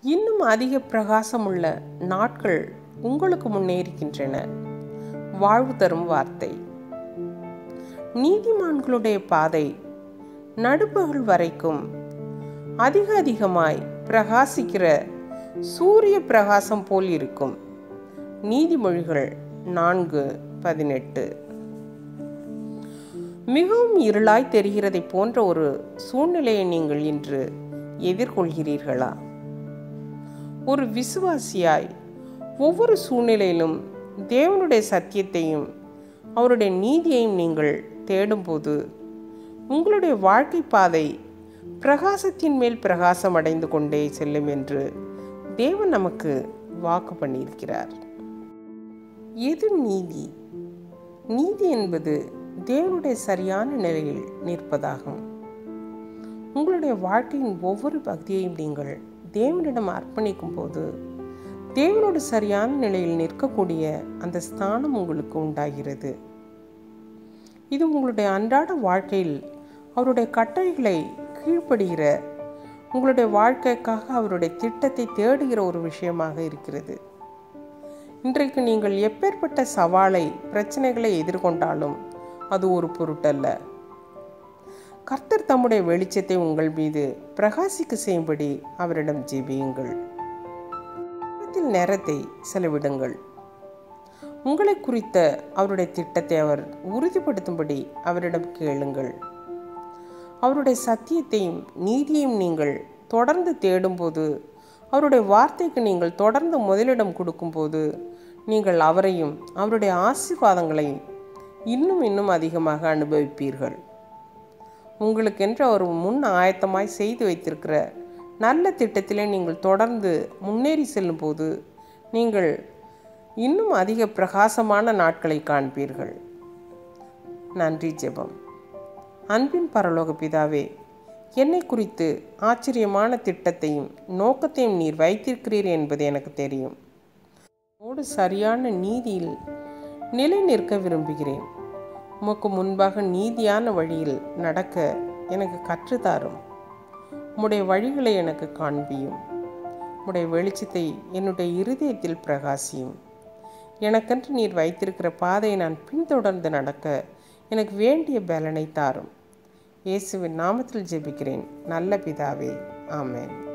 இன்னும் அதிக பிரகாசமுள்ள நாட்கள் உங்களுக்கு முன்னே இருக்கின்றன வாழ்வு தரும் வார்த்தை நீதிமான்களுடைய பாதை நடுப்பகல் வரைக்கும் அதிக அதிகமாய் பிரகாசிக்கிற சூரிய பிரகாசம் போல் இருக்கும் நீதிமொழிகள் நான்கு பதினெட்டு மிகவும் இருளாய் தெரிகிறதை போன்ற ஒரு சூழ்நிலையை நீங்கள் இன்று எதிர்கொள்கிறீர்களா ஒரு விசுவாசியாய் ஒவ்வொரு சூழ்நிலையிலும் தேவனுடைய சத்தியத்தையும் அவருடைய நீதியையும் நீங்கள் தேடும்போது உங்களுடைய வாழ்க்கை பாதை பிரகாசத்தின் மேல் பிரகாசம் அடைந்து கொண்டே செல்லும் என்று தேவன் நமக்கு வாக்கு பண்ணியிருக்கிறார் எது நீதி நீதி என்பது தேவனுடைய சரியான நிலையில் நிற்பதாகும் உங்களுடைய வாழ்க்கையின் ஒவ்வொரு பகுதியையும் நீங்கள் தேவனிடம் அர்ப்பணிக்கும் போது தேவனோடு சரியான நிலையில் நிற்கக்கூடிய அந்த ஸ்தானம் உங்களுக்கு உண்டாகிறது இது உங்களுடைய அன்றாட வாழ்க்கையில் அவருடைய கட்டளைகளை கீழ்ப்படுகிற உங்களுடைய வாழ்க்கைக்காக அவருடைய திட்டத்தை தேடுகிற ஒரு விஷயமாக இருக்கிறது இன்றைக்கு நீங்கள் எப்பேற்பட்ட சவாலை பிரச்சனைகளை எதிர்கொண்டாலும் அது ஒரு பொருட்டல்ல கர்த்தர் தம்முடைய வெளிச்சத்தை உங்கள் மீது பிரகாசிக்க செய்யும்படி அவரிடம் ஜெபியுங்கள் நேரத்தை செலவிடுங்கள் உங்களை குறித்த அவருடைய திட்டத்தை அவர் உறுதிப்படுத்தும்படி அவரிடம் கேளுங்கள் அவருடைய சத்தியத்தையும் நீதியையும் நீங்கள் தொடர்ந்து தேடும்போது அவருடைய வார்த்தைக்கு நீங்கள் தொடர்ந்து முதலிடம் கொடுக்கும்போது நீங்கள் அவரையும் அவருடைய ஆசீர்வாதங்களையும் இன்னும் இன்னும் அதிகமாக அனுபவிப்பீர்கள் உங்களுக்கென்று அவர் முன் ஆயத்தமாய் செய்து வைத்திருக்கிற நல்ல திட்டத்திலே நீங்கள் தொடர்ந்து முன்னேறி செல்லும்போது நீங்கள் இன்னும் அதிக பிரகாசமான நாட்களை காண்பீர்கள் நன்றி ஜெபம் அன்பின் பரலோக பிதாவே என்னை குறித்து ஆச்சரியமான திட்டத்தையும் நோக்கத்தையும் நீர் வைத்திருக்கிறீர் என்பது எனக்கு தெரியும் ஓடு சரியான நீதியில் நிலை நிற்க விரும்புகிறேன் உமக்கு முன்பாக நீதியான வழியில் நடக்க எனக்கு கற்றுத்தாரும் உம்முடைய வழிகளை எனக்கு காண்பியும் உம்முடைய வெளிச்சத்தை என்னுடைய இருதயத்தில் பிரகாசியும் எனக்கென்று நீர் வைத்திருக்கிற பாதையை நான் பின்தொடர்ந்து நடக்க எனக்கு வேண்டிய பலனை தாரும் இயேசுவின் நாமத்தில் ஜெபிக்கிறேன் நல்ல பிதாவே ஆமேன்